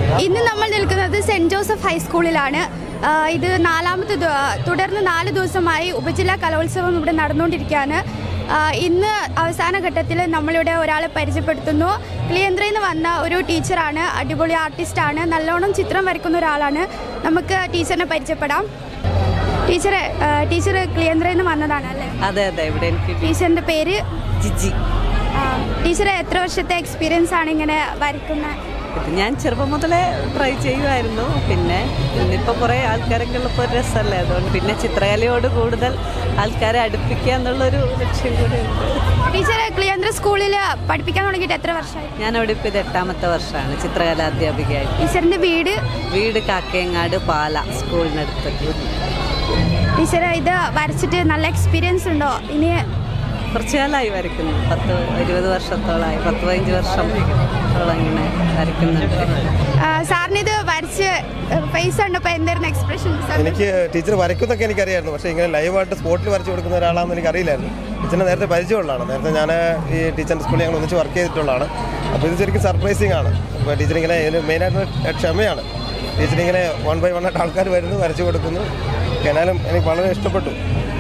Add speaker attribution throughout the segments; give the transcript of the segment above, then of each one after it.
Speaker 1: ഇന്ന് നമ്മൾ നിൽക്കുന്നത് സെൻറ് ജോസഫ് ഹൈസ്കൂളിലാണ് ആ, ഇത് നാലാമത്തെ ദി- തുടർന്ന് നാല് ദിവസമായി ഉപജില്ലാ കലോത്സവം ഇവിടെ നടന്നുകൊണ്ടിരിക്കുകയാണ് ആ, ഇന്ന് അവസാന ഘട്ടത്തിൽ നമ്മളിവിടെ ഒരാളെ പരിചയപ്പെടുത്തുന്നു ക്ലിയന്ത്രയിൽ നിന്ന് വന്ന ഒരു ടീച്ചറാണ് അടിപൊളി ആർട്ടിസ്റ്റാണ് നല്ലോണം ചിത്രം വരയ്ക്കുന്ന ഒരാളാണ് നമുക്ക് ടീച്ചറിനെ പരിചയപ്പെടാം ടീച്ചറെ ആ, ടീച്ചർ ക്ലിയന്ത്രയിൽ നിന്ന് വന്നതാണ് അല്ലേ
Speaker 2: അതെ അതെ ഇവിടെ എനിക്ക്
Speaker 1: ടീച്ചറിൻ്റെ പേര്
Speaker 2: ജിജി
Speaker 1: ആ, ടീച്ചറെ എത്ര വർഷത്തെ എക്സ്പീരിയൻസ് ആണ് ഇങ്ങനെ വരയ്ക്കുന്നത്
Speaker 2: ഇത് ഞാൻ ചെറുപ്പം മുതലേ ട്രൈ ചെയ്യുമായിരുന്നു പിന്നെ ഇന്നിപ്പോൾ കുറേ ആൾക്കാരൊക്കെ ഉള്ളപ്പോൾ ഒരു രസമല്ലേ അതുകൊണ്ട് പിന്നെ ചിത്രകലയോട് കൂടുതൽ ആൾക്കാരെ അടുപ്പിക്കുക എന്നുള്ളൊരു ലക്ഷ്യം കൂടെ ഉണ്ട്
Speaker 1: ടീച്ചർ ക്ലിയന്ത്ര സ്കൂളിൽ പഠിപ്പിക്കാൻ തുടങ്ങിയിട്ട് എത്ര വർഷമായി
Speaker 2: ഞാൻ അവിടെ ഇപ്പോൾ ഇത് എട്ടാമത്തെ വർഷമാണ് ചിത്രകല അധ്യാപികയായിട്ട്
Speaker 1: ടീച്ചറിന്റെ വീട്
Speaker 2: വീട് കാക്കയങ്ങാട് പാല സ്കൂളിനടുത്ത്
Speaker 1: ടീച്ചർ ഇത് വരച്ചിട്ട് നല്ല എക്സ്പീരിയൻസ് ഉണ്ടോ ഇനി
Speaker 2: കുറച്ച് കാലമായി വരയ്ക്കുന്നു പത്ത് ഇരുപത് വർഷത്തോളമായി പത്ത് പതിനഞ്ച് വർഷത്തോളം ഇങ്ങനെ വരയ്ക്കുന്നുണ്ട്
Speaker 1: ആ, സാറിന് ഇത് വരച്ച് ഫേസ് കണ്ടപ്പോൾ എന്തായിരുന്നു എക്സ്പ്രഷൻ
Speaker 3: എനിക്ക് ടീച്ചർ വരയ്ക്കുന്നൊക്കെ എനിക്കറിയായിരുന്നു പക്ഷേ ഇങ്ങനെ ലൈവായിട്ട് സ്പോട്ടിൽ വരച്ച് കൊടുക്കുന്ന ഒരാളാണെന്ന് എനിക്കറിയില്ലായിരുന്നു ടീച്ചറിനെ നേരത്തെ പരിചയമുള്ളതാണ് നേരത്തെ ഞാൻ ഈ ടീച്ചറിൻ്റെ സ്കൂളിൽ ഞങ്ങൾ ഒന്നിച്ച് വർക്ക് ചെയ്തിട്ടുള്ളതാണ് അപ്പോൾ ഇത് ശരിക്കും സർപ്രൈസിങ് ആണ് അപ്പോൾ ടീച്ചർ ഇങ്ങനെ ഇതിന് മെയിനായിട്ട് ക്ഷമയാണ് ടീച്ചർ ഇങ്ങനെ വൺ ബൈ വൺ ആയിട്ട് ആൾക്കാർ വരുന്നു വരച്ച് കൊടുക്കുന്നു എന്നാലും എനിക്ക് വളരെ ഇഷ്ടപ്പെട്ടു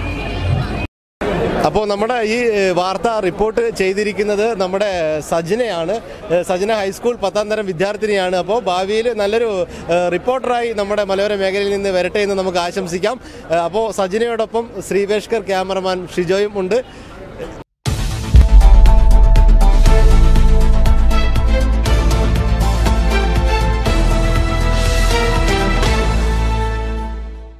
Speaker 4: അപ്പോൾ നമ്മുടെ ഈ ഏഹ്, വാർത്ത റിപ്പോർട്ട് ചെയ്തിരിക്കുന്നത് നമ്മുടെ സജിനയാണ് ഏഹ്, സജിന ഹൈസ്കൂൾ പത്താം തരം വിദ്യാർത്ഥിനിയാണ് അപ്പോൾ ഭാവിയിൽ നല്ലൊരു ഏഹ്, റിപ്പോർട്ടറായി നമ്മുടെ മലയോര മേഖലയിൽ നിന്ന് വരട്ടെ എന്ന് നമുക്ക് ആശംസിക്കാം ഏഹ്, അപ്പോൾ സജിനയോടൊപ്പം ശ്രീവേഷ്കർ ക്യാമറമാൻ ഷിജോയും ഉണ്ട്